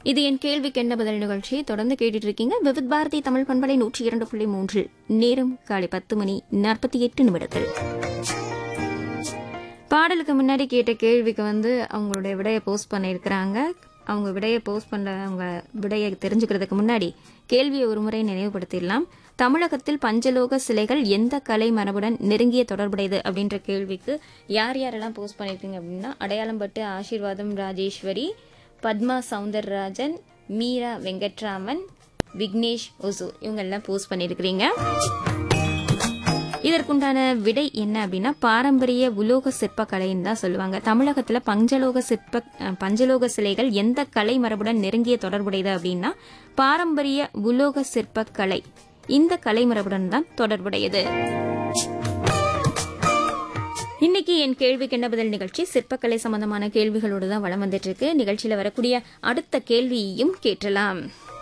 இது என் கேள்விக்கு என்ன பதில் நிகழ்ச்சி தொடர்ந்து கேட்டுட்டு இருக்கீங்க விவித் பாரதி தமிழ் பண்பலை நூற்றி இரண்டு புள்ளி மூன்றில் நேரம் காலை பத்து மணி நாற்பத்தி எட்டு நிமிடத்தில் பாடலுக்கு முன்னாடி கேட்ட கேள்விக்கு வந்து அவங்களுடைய விடையை போஸ்ட் பண்ணியிருக்கிறாங்க அவங்க விடையை போஸ்ட் பண்ண அவங்க விடையை தெரிஞ்சுக்கிறதுக்கு முன்னாடி கேள்வியை ஒரு முறை நினைவுபடுத்திடலாம் தமிழகத்தில் பஞ்சலோக சிலைகள் எந்த கலை மரபுடன் நெருங்கிய தொடர்புடையது அப்படின்ற கேள்விக்கு யார் யாரெல்லாம் போஸ்ட் பண்ணியிருக்கீங்க அப்படின்னா அடையாளம்பட்டு ஆசீர்வாதம் ராஜேஸ்வரி பத்மா சவுந்தரராஜன் மீரா வெங்கட்ராமன் விக்னேஷ் ஒசு இவங்கெல்லாம் போஸ்ட் பண்ணியிருக்கிறீங்க இதற்குண்டான விடை என்ன அப்படின்னா பாரம்பரிய உலோக சிற்பக்கலைன்னு தான் சொல்லுவாங்க தமிழகத்துல பஞ்சலோக சிற்ப அஹ், பஞ்சலோக சிலைகள் எந்த கலை மரபுடன் நெருங்கிய தொடர்புடையது அப்படின்னா பாரம்பரிய உலோக சிற்பக்கலை இந்த கலை மரபுடன் தான் தொடர்புடையது இன்னைக்கு என் கேள்விக்கு என்ன பதில் நிகழ்ச்சி சிற்பக்கலை சம்பந்தமான கேள்விகளோடு தான் வளம் வந்துட்டு இருக்கு நிகழ்ச்சியில வரக்கூடிய அடுத்த கேள்வியையும் கேட்டலாம்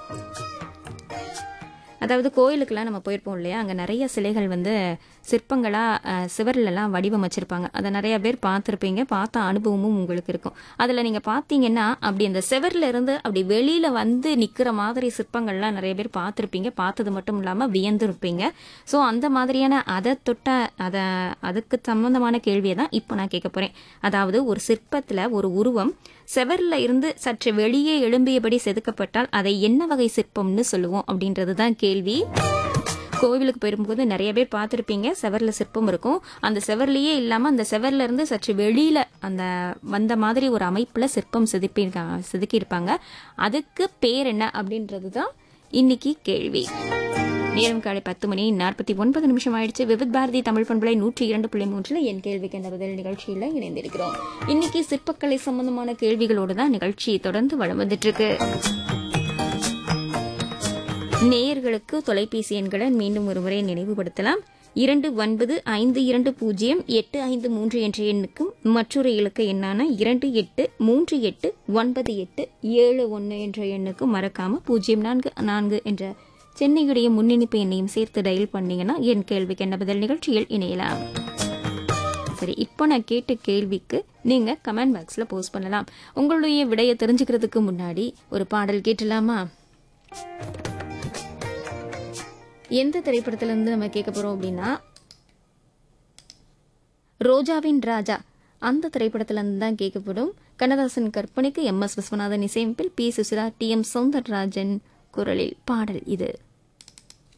அதாவது கோயிலுக்கெல்லாம் நம்ம போயிருப்போம் இல்லையா அங்கே நிறைய சிலைகள் வந்து சிற்பங்களாக சிவர்லலாம் வடிவமைச்சிருப்பாங்க அதை நிறைய பேர் பார்த்துருப்பீங்க பார்த்த அனுபவமும் உங்களுக்கு இருக்கும் அதில் நீங்கள் பார்த்தீங்கன்னா அப்படி அந்த சிவர்ல இருந்து அப்படி வெளியில் வந்து நிற்கிற மாதிரி சிற்பங்கள்லாம் நிறைய பேர் பார்த்துருப்பீங்க பார்த்தது மட்டும் இல்லாமல் வியந்துருப்பீங்க ஸோ அந்த மாதிரியான அதை தொட்ட அதை அதுக்கு சம்பந்தமான கேள்வியை தான் இப்போ நான் கேட்க போகிறேன் அதாவது ஒரு சிற்பத்தில் ஒரு உருவம் செவர்ல இருந்து சற்று வெளியே எழும்பியபடி செதுக்கப்பட்டால் அதை என்ன வகை சிற்பம்னு சொல்லுவோம் அப்படின்றது தான் கேள்வி கோவிலுக்கு போயிருக்கும்போது நிறைய பேர் பார்த்துருப்பீங்க செவர்ல சிற்பம் இருக்கும் அந்த செவர்லயே இல்லாம அந்த செவர்ல இருந்து சற்று வெளியில அந்த வந்த மாதிரி ஒரு அமைப்புல சிற்பம் செதுப்பியிருக்காங்க செதுக்கியிருப்பாங்க அதுக்கு பேர் என்ன அப்படின்றது தான் இன்னைக்கு கேள்வி நேரம் காலை பத்து மணி நாற்பத்தி ஒன்பது நிமிஷம் ஆயிடுச்சு விவித் பாரதி தமிழ் பண்பலை நூற்றி இரண்டு புள்ளி மூன்றுல என் கேள்விக்கு என்ற பதில் நிகழ்ச்சியில இணைந்திருக்கிறோம் இன்னைக்கு சிற்பக்கலை சம்பந்தமான கேள்விகளோடு தான் நிகழ்ச்சி தொடர்ந்து வளம் வந்துட்டு இருக்கு நேயர்களுக்கு தொலைபேசி எண்களை மீண்டும் ஒருமுறை நினைவுபடுத்தலாம் இரண்டு ஒன்பது ஐந்து இரண்டு பூஜ்ஜியம் எட்டு ஐந்து மூன்று என்ற எண்ணுக்கும் மற்றொரு இலக்க எண்ணான இரண்டு எட்டு மூன்று எட்டு ஒன்பது எட்டு ஏழு ஒன்று என்ற எண்ணுக்கும் மறக்காம பூஜ்ஜியம் நான்கு நான்கு என்ற சென்னையுடைய முன்னிணைப்பு எண்ணையும் சேர்த்து டயல் பண்ணீங்கன்னா என் கேள்விக்கு என்ன பதில் நிகழ்ச்சியில் இணையலாம் சரி இப்போ நான் கேட்ட கேள்விக்கு நீங்க கமெண்ட் பாக்ஸ்ல போஸ்ட் பண்ணலாம் உங்களுடைய விடையை தெரிஞ்சுக்கிறதுக்கு முன்னாடி ஒரு பாடல் கேட்டலாமா எந்த திரைப்படத்துல இருந்து நம்ம கேட்க போறோம் அப்படின்னா ரோஜாவின் ராஜா அந்த திரைப்படத்துல இருந்து தான் கேட்கப்படும் கண்ணதாசன் கற்பனைக்கு எம் எஸ் விஸ்வநாதன் இசையமைப்பில் P Susheela T M Soundararajan குரலில் பாடல் இது